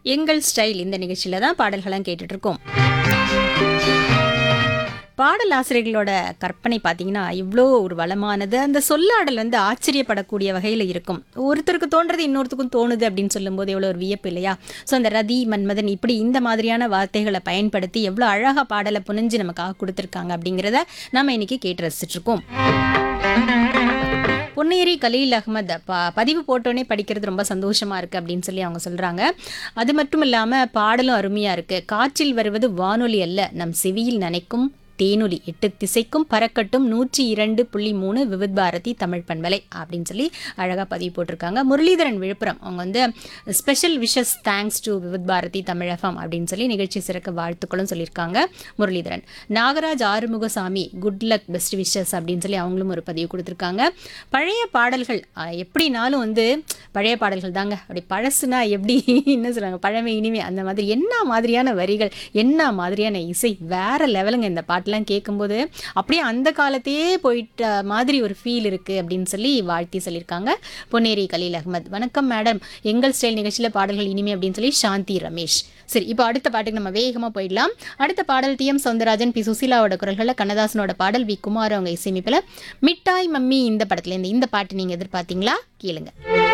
எங்கள் ஸ்டைல் இந்த நிகழ்ச்சியில தான் பாடல்கள்லாம் கேட்டுட்டு இருக்கோம் பாடல் ஆசிரியர்களோட கற்பனை பார்த்தீங்கன்னா இவ்வளோ ஒரு வளமானது அந்த சொல்லாடல் வந்து ஆச்சரியப்படக்கூடிய வகையில் இருக்கும் ஒருத்தருக்கு தோன்றது இன்னொருத்தருக்கும் தோணுது அப்படின்னு சொல்லும்போது எவ்வளோ ஒரு வியப்பு இல்லையா ஸோ அந்த ரதி மன்மதன் இப்படி இந்த மாதிரியான வார்த்தைகளை பயன்படுத்தி எவ்வளோ அழகாக பாடலை புனிஞ்சு நமக்காக கொடுத்துருக்காங்க அப்படிங்கிறத நம்ம இன்னைக்கு கேட்டு ரசிச்சுட்டு இருக்கோம் பொன்னேரி கலீல் அகமது ப பதிவு போட்டோன்னே படிக்கிறது ரொம்ப சந்தோஷமா இருக்கு அப்படின்னு சொல்லி அவங்க சொல்றாங்க அது மட்டும் இல்லாம பாடலும் அருமையா இருக்கு காற்றில் வருவது வானொலி அல்ல நம் செவியில் நனைக்கும் தேனொலி எட்டு திசைக்கும் பறக்கட்டும் நூற்றி இரண்டு புள்ளி மூணு விவித் பாரதி தமிழ் பண்பலை அப்படின்னு சொல்லி அழகாக பதிவு போட்டிருக்காங்க முரளிதரன் விழுப்புரம் அவங்க வந்து special wishes thanks to Vividh Bharati Tamil FM அப்படின்னு சொல்லி நிகழ்ச்சி சிறக்க வாழ்த்துக்களும் சொல்லியிருக்காங்க Muralidharan Nagaraj Arumugasamy good luck best wishes அப்படின்னு சொல்லி அவங்களும் ஒரு பதிவு கொடுத்துருக்காங்க பழைய பாடல்கள் அஹ், எப்படினாலும் வந்து பழைய பாடல்கள் தாங்க அப்படி பழசுனா எப்படி என்ன சொல்றாங்க பழமை இனிமே அந்த மாதிரி என்ன மாதிரியான வரிகள் என்ன மாதிரியான இசை வேற லெவலுங்க இந்த பாட்டெல்லாம் கேட்கும்போது அப்படியே அந்த காலத்தையே போயிட்ட மாதிரி ஒரு ஃபீல் இருக்கு அப்படின்னு சொல்லி வாழ்த்தி சொல்லியிருக்காங்க பொன்னேரி கலீல் அகமது வணக்கம் மேடம் எங்கள் ஸ்டைல் நிகழ்ச்சியில் பாடல்கள் இனிமே அப்படின்னு சொல்லி சாந்தி ரமேஷ் சரி இப்போ அடுத்த பாட்டுக்கு நம்ம வேகமாக போயிடலாம் அடுத்த பாடல் டி எம் சௌந்தரராஜன் பி சுசீலாவோட குரல்களில் கண்ணதாசனோட பாடல் வி குமார் அவங்க இசையமைப்பில் மிட்டாய் மம்மி இந்த படத்துல இருந்து இந்த பாட்டு நீங்கள் எதிர்பார்த்தீங்களா கேளுங்க